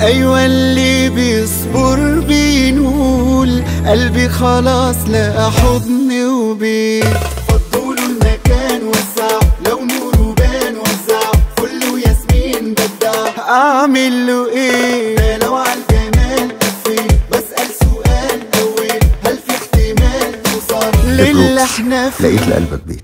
ايوه اللي بيصبر بينول قلبي خلاص لقى حضن وبيت فضوا له المكان وسعوا لو نوره بان وزعوا فل وياسمين بدع اعمل له ايه ده لو على الجمال قفيت بسأل سؤال اول هل في احتمال توصل للي احنا فيه لقيت لقلبك بيت